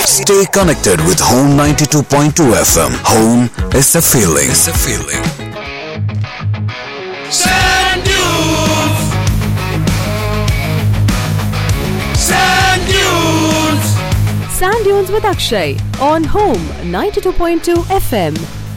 Stay connected with Home 92.2 FM. Home is a feeling. It's a feeling. Sand dunes. Sand dunes. Sand Dunes with Akshay on Home 92.2 FM.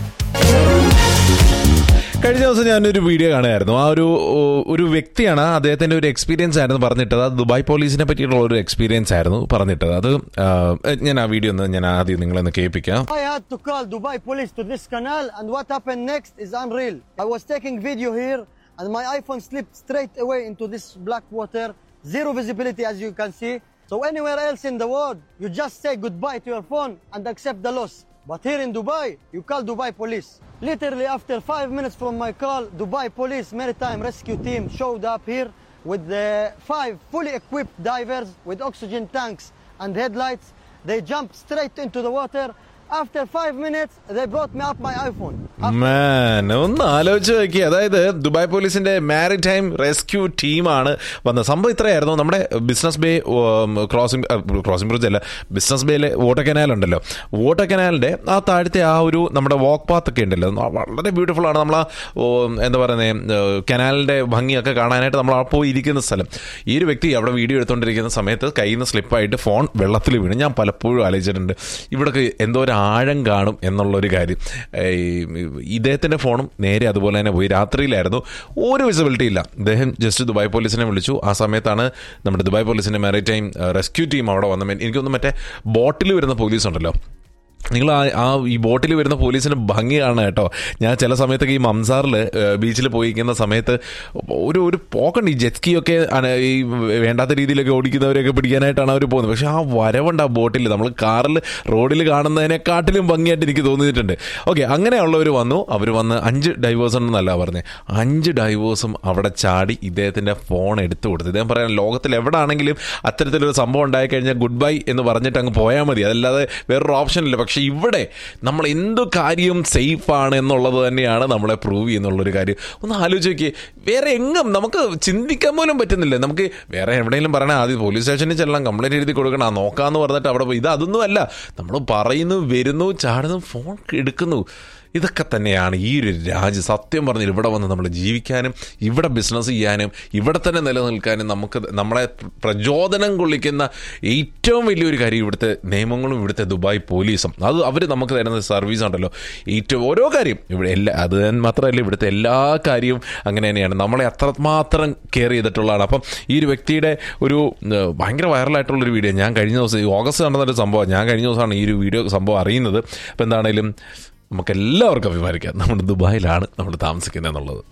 കഴിഞ്ഞ ദിവസം ഞാനൊരു video കാണുമായിരുന്നു ആ ഒരു ഓ- ഒരു വ്യക്തിയാണ് അദ്ദേഹത്തിന്റെ ഒരു എക്സ്പീരിയൻസ് ആയിരുന്നു പറഞ്ഞിട്ടത് അത് ദുബായ് പോലീസിനെ പറ്റിയിട്ടുള്ള ഒരു എക്സ്പീരിയൻസ് ആയിരുന്നു പറഞ്ഞിട്ടത് അത് ആ, ഞാൻ ആ വീഡിയോ ഒന്ന് ഞാൻ ആദ്യം നിങ്ങളെ ഒന്ന് കേൾപ്പിക്കാം I had to call Dubai police to this canal, and what happened next is unreal. I was taking video here, and my iPhone slipped straight away into this black water. Zero visibility, as you can see. So anywhere else in the world, you just say goodbye to your phone and accept the loss. But here in Dubai, you call Dubai police. Literally after five minutes from my call, Dubai police maritime rescue team showed up here with the five fully equipped divers with oxygen tanks and headlights. They jumped straight into the water. After five minutes, they brought me up my iPhone. After- മാൻ ഒന്ന് ആലോചിച്ച് നോക്കി അതായത് Dubai പോലീസിന്റെ maritime rescue ടീമാണ് വന്നത് സംഭവം ഇത്രയായിരുന്നു നമ്മുടെ business bay crossing crossing bridge അല്ല ബിസിനസ് ബേയിലെ വാട്ടർ കനാൽ ഉണ്ടല്ലോ വാട്ടർ കനാലിന്റെ ആ താഴത്തെ ആ ഒരു നമ്മുടെ വാക്ക് പാത്ത് ഒക്കെ ഉണ്ടല്ലോ അത് വളരെ ബ്യൂട്ടിഫുൾ ആണ് നമ്മൾ ആ ഓ, എന്താ പറയുന്നത് കനാലിന്റെ ഭംഗിയൊക്കെ കാണാനായിട്ട് നമ്മൾ ആ പോയി ഇരിക്കുന്ന സ്ഥലം ഈ ഒരു വ്യക്തി അവിടെ വീഡിയോ എടുത്തുകൊണ്ടിരിക്കുന്ന സമയത്ത് കയ്യിൽ നിന്ന് സ്ലിപ്പായിട്ട് ഫോൺ വെള്ളത്തിൽ വീണ് ഞാൻ പലപ്പോഴും ആലോചിച്ചിട്ടുണ്ട് ഇവിടൊക്കെ എന്തോ ഒരു ആഴം കാണും എന്നുള്ളൊരു കാര്യം ഈ ഇദ്ദേഹത്തിന്റെ ഫോണും നേരെ അതുപോലെ തന്നെ പോയി രാത്രിയിലായിരുന്നു ഒരു വിസിബിലിറ്റി ഇല്ല ഇദ്ദേഹം ജസ്റ്റ് ദുബായ് പോലീസിനെ വിളിച്ചു ആ സമയത്താണ് നമ്മുടെ ദുബായ് പോലീസിന്റെ മാരിടൈം റെസ്ക്യൂ ടീം അവിടെ വന്ന എനിക്കൊന്നും മറ്റേ ബോട്ടിൽ വരുന്ന പോലീസ് ഉണ്ടല്ലോ നിങ്ങൾ ആ ആ ഈ ബോട്ടിൽ വരുന്ന പോലീസിന് ഭംഗിയാണ് കേട്ടോ ഞാൻ ചില സമയത്തൊക്കെ ഈ മംസാറിൽ ബീച്ചിൽ പോയിരിക്കുന്ന സമയത്ത് ഒരു ഒരു പോക്കണ്ട് ഈ ജെറ്റ്സ്കി ഒക്കെ ആണ് ഈ വേണ്ടാത്ത രീതിയിലൊക്കെ ഓടിക്കുന്നവരെയൊക്കെ പിടിക്കാനായിട്ടാണ് അവർ പോകുന്നത് പക്ഷേ ആ വരവുണ്ട് ആ ബോട്ടിൽ നമ്മൾ കാറിൽ റോഡിൽ കാണുന്നതിനെക്കാട്ടിലും ഭംഗിയായിട്ട് എനിക്ക് തോന്നിയിട്ടുണ്ട് ഓക്കെ അങ്ങനെയുള്ളവർ വന്നു അവർ വന്ന് അഞ്ച് ഡൈവേഴ്സ് ഉണ്ടെന്നല്ല പറഞ്ഞത് അഞ്ച് ഡൈവേഴ്സും അവിടെ ചാടി ഇദ്ദേഹത്തിൻ്റെ ഫോൺ എടുത്തു കൊടുത്തു ഇദ്ദേഹം പറയാൻ ലോകത്തിൽ എവിടെ ആണെങ്കിലും അത്തരത്തിലൊരു സംഭവം ഉണ്ടായിക്കഴിഞ്ഞാൽ ഗുഡ് ബൈ എന്ന് പറഞ്ഞിട്ട് അങ്ങ് പോയാൽ മതി അതല്ലാതെ വേറൊരു ഓപ്ഷൻ ഇല്ല പക്ഷേ ഇവിടെ നമ്മൾ എന്ത് കാര്യം സേഫ് ആണ് എന്നുള്ളത് തന്നെയാണ് നമ്മളെ പ്രൂവ് ചെയ്യുന്നുള്ളൊരു കാര്യം ഒന്ന് ആലോചിച്ച് നോക്കിയേ വേറെ എങ്ങും നമുക്ക് ചിന്തിക്കാൻ പോലും പറ്റുന്നില്ല നമുക്ക് വേറെ എവിടെയെങ്കിലും പറയണേ ആദ്യം പോലീസ് സ്റ്റേഷനിൽ ചെല്ലണം കംപ്ലൈൻറ്റ് എഴുതി കൊടുക്കണം ആ നോക്കാന്ന് പറഞ്ഞിട്ട് അവിടെ പോയി ഇത് അതൊന്നും അല്ല നമ്മൾ പറയുന്നു വരുന്നു ചാടുന്നു ഫോൺ എടുക്കുന്നു ഇതൊക്കെ തന്നെയാണ് ഈ ഒരു രാജ്യം സത്യം പറഞ്ഞാൽ ഇവിടെ വന്ന് നമ്മൾ ജീവിക്കാനും ഇവിടെ ബിസിനസ് ചെയ്യാനും ഇവിടെ തന്നെ നിലനിൽക്കാനും നമുക്ക് നമ്മളെ പ്രചോദനം കൊള്ളിക്കുന്ന ഏറ്റവും വലിയൊരു കാര്യം ഇവിടുത്തെ നിയമങ്ങളും ഇവിടുത്തെ ദുബായ് പോലീസും അത് അവർ നമുക്ക് തരുന്ന സർവീസ് ഉണ്ടല്ലോ ഏറ്റവും ഓരോ കാര്യം ഇവിടെ എല്ലാ അത് മാത്രമല്ല ഇവിടുത്തെ എല്ലാ കാര്യവും അങ്ങനെ തന്നെയാണ് നമ്മളെ അത്രമാത്രം കെയർ ചെയ്തിട്ടുള്ളതാണ് അപ്പം ഈ ഒരു വ്യക്തിയുടെ ഒരു ഏഹ്, ഭയങ്കര വൈറലായിട്ടുള്ളൊരു വീഡിയോ ഞാൻ കഴിഞ്ഞ ദിവസം ഈ ഓഗസ്റ്റ് നടന്നൊരു സംഭവം ഞാൻ കഴിഞ്ഞ ദിവസമാണ് ഈ ഒരു വീഡിയോ സംഭവം അറിയുന്നത് അപ്പം എന്താണേലും നമുക്ക് എല്ലാവർക്കും അഭിമാനിക്കാം നമ്മൾ ദുബായിലാണ് നമ്മൾ താമസിക്കുന്നത് എന്നുള്ളത്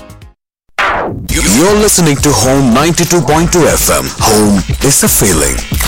You're listening to Home 92.2 FM. Home is a feeling.